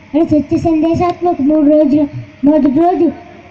అని సత్య సందేశాత్మక మూడు రోజులు మొదటి రోజు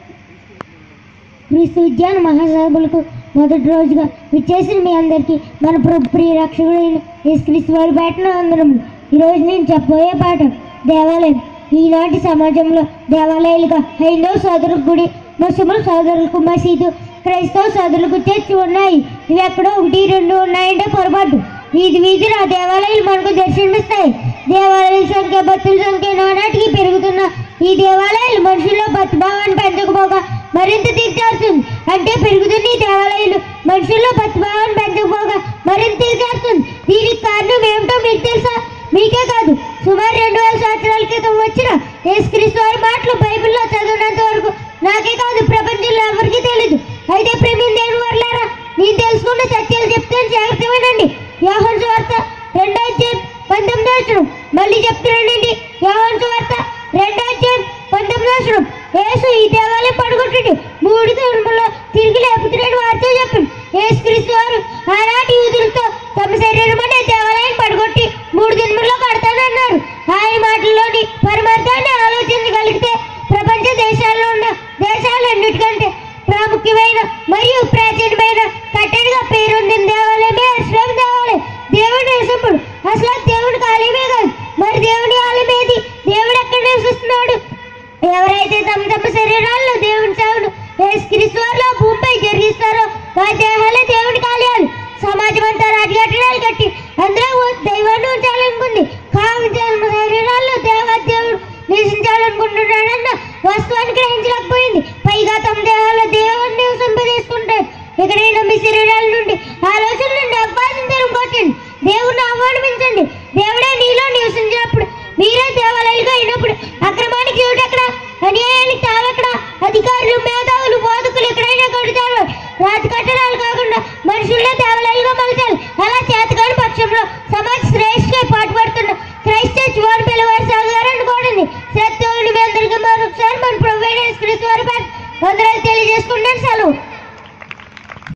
క్రీస్తు విజ్ఞాన మహాసభలకు మొదటి రోజుగా విచ్చేసిన మీ అందరికీ మన ప్రభు ప్రియ రక్షకుడైన యేసుక్రీస్తు వారి పాటను అందరం ఈరోజు నేను చెప్పబోయే పాట దేవాలయం ఈనాటి సమాజంలో దేవాలయాలుగా హైందవ సోదరులకు గుడి ముస్లిం సోదరులకు మసీదు క్రైస్తవ సోదరులకు చర్చి ఉన్నాయి ఇవి ఎక్కడో ఒకటి రెండు ఉన్నాయంటే పొరపాటు వీధి వీధిన ఆ దేవాలయాలు మనకు దర్శనమిస్తాయి దేవాలయాల సంఖ్య భక్తుల సంఖ్య నానాటికి పెరుగుతున్న ఈ దేవాలయాలు మనుషుల్లో భక్తిభావాన్ని పెంచకపోగా మరింత దిగజారుతుంది అంటే పెరుగుతున్న ఈ దేవాలయాలు మనుషుల్లో భక్తిభావాన్ని పెంచకపోగా మరింత దిగజారుతుంది దీనికి కారణం ఏమిటో మీకు తెలుసా మీకే కాదు సుమారు రెండు వేల సంవత్సరాల క్రితం వచ్చిన యేసుక్రీస్తు వారి మాటలు బైబిల్లో చదివినంత వరకు నాకే కాదు ప్రపంచంలో ఎవరికీ తెలియదు అయితే ప్రేమి దేవుని వర్లారా నేను తెలుసుకున్న సత్యాలు చెప్తాను జాగ్రత్త వినండి యోహన్ సువార్త రెండో అధ్యాయం పంతొమ్మిది వచ్చిన మళ్ళీ చెప్తున్నానండి యోహన్ సువార్త రెండో అధ్యాయం పంతొమ్మిది వచ్చిన యేసు ఈ దేవాలయం పడగొట్టండి మూడు దినముల్లో తిరిగి లేపుతున్నాడు వారితో చెప్పండి యేసుక్రీస్తు వారు ఆనాటి యూదులతో తమ శరీరం అనే దేవాలయాన్ని పడగొట్టి మూడు దినముల్లో కడతానన్నారు ఆయన మాటల్లోని పరమార్థాన్ని ఆలోచించగలిగితే ప్రపంచ దేశాల్లో ఉన్న దేశాలన్నిటికంటే ప్రాముఖ్యమైన మరియు ప్రాచీనమైన కట్టడిగా పేరొందిన దేవాలయమే అస్లాం దేవాలయం దేవుడు నివసింపుడు అసలు దేవుడి ఆలయమే కాదు మరి దేవుడి ఆలయం ఏది దేవుడు ఎక్కడ నివసిస్తున్నాడు ఎవరైతే తమ తమ శరీరాల్లో దేవుని సేవను యేసుక్రీస్తు వారిలో భూమిపై జరిగిస్తారో వారి దేహాలే దేవుని కార్యాలు సమాజం అంతా రాజకట్టడాలు కట్టి అందులో దైవాన్ని ఉంచాలనుకుంది కావున తమ శరీరాల్లో దేవాదేవుడు నివసించాలనుకుంటున్నాడన్న వస్తువాన్ని గ్రహించలేకపోయింది పైగా తమ దేహాల్లో దేవుడిని నివసింపజేసుకుంటారు ఎక్కడైనా మీ శరీరాల నుండి ఆలోచన నుండి అబ్బాయిని తెరుకొట్టండి దేవుడిని ఆహ్వానించండి దేవుడే నీలో నివసించినప్పుడు మీరే దేవాలయాలుగా అయినప్పుడు అక్రమానికి చోటు ఎక్కడ అన్యాయానికి తావెక్కడ అధికారులు మేధావులు బోధకులు ఎక్కడైనా కడుతారు రాతి కట్టడాలు కాకుండా మనుషుల్లో దేవాలయాలుగా మలచాలి అలా చేతకాని పక్షంలో సమాజ శ్రేష్ఠ పాటుపడుతున్న క్రైస్ట్ వారి పిల్లవారి సాగారని కోడండి శ్రద్ధ మీ అందరికీ మరొకసారి మన ప్రొవైడర్స్ క్రీస్తు వారి వందరాలు తెలియజేసుకుంటాను సెలవు